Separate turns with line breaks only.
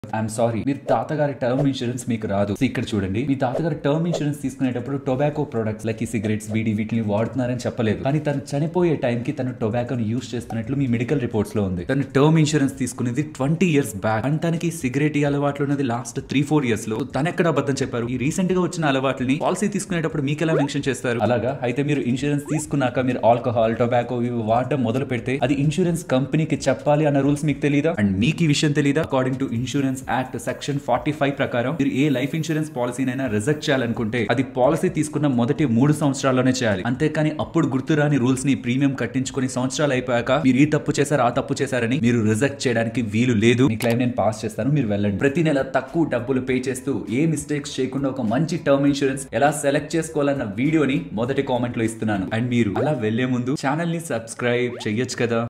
I'm sorry మీరు తాతగారి term insurance మీకు రాదు So, ఇక్కడ చూడండి మీ తాతగారి టర్మ్ ఇన్సూరెన్స్ తీసుకునేటప్పుడు టొబాకో ప్రొడక్ట్స్ లైక్ ఈ సిగరెట్స్ బీడీ వీటిని వాడుతున్నారని చెప్పలేదు కానీ తను చనిపోయే టైంకి తను టొబాకోని యూస్ చేస్తున్నట్లు మీ మెడికల్ రిపోర్ట్స్ లో ఉంది తను టర్మ్ ఇన్సూరెన్స్ తీసుకునేది ట్వంటీ ఇయర్స్ బ్యాక్ అండ్ తనకి సిగరెట్ ఈ అలవాట్లు ఉన్నది లాస్ట్ త్రీ ఫోర్ ఇయర్స్ లో తను ఎక్కడ అబద్ధం చెప్పారు ఈ రీసెంట్ గా వచ్చిన అలవాట్లని పాలసీ తీసుకునేటప్పుడు మీకు ఎలా మెన్షన్ చేస్తారు అలాగా అయితే మీరు ఇన్సూరెన్స్ తీసుకున్నాక మీరు ఆల్కహాల్ టొబాకో ఇవి వాడడం మొదలు పెడితే అది ఇన్సూరెన్స్ కంపెనీకి చెప్పాలి అన్న రూల్స్ మీకు తెలియదా అండ్ మీకు ఈ విషయం తెలియదా according to insurance act section forty five ప్రకారం మీరు ఏ లైఫ్ ఇన్సూరెన్స్ పాలసీనైనా రిజెక్ట్ చేయాలనుకుంటే అది పాలసీ తీసుకున్న మొదటి మూడు సంవత్సరాల్లోనే చేయాలి అంతేకాని అప్పుడు గుర్తురాని రూల్స్ ని ప్రీమియం కట్టించుకుని సంవత్సరాలు అయిపోయాక మీరు ఈ తప్పు చేశారు ఆ తప్పు చేశారని మీరు రిజెక్ట్ చేయడానికి వీలు లేదు మీ క్లైమ్ నేను పాస్ చేస్తాను మీరు వెళ్ళండి ప్రతి నెల తక్కువ డబ్బులు పే చేస్తూ ఏ మిస్టేక్స్ చేయకుండా ఒక మంచి టర్మ్ ఇన్సూరెన్స్ ఎలా సెలెక్ట్ చేసుకోవాలన్న వీడియోని మొదటి కామెంట్ లో ఇస్తున్నాను అండ్ మీరు అలా వెళ్లే ముందు ఛానల్ ని సబ్స్క్రైబ్ చెయ్యొచ్చు కదా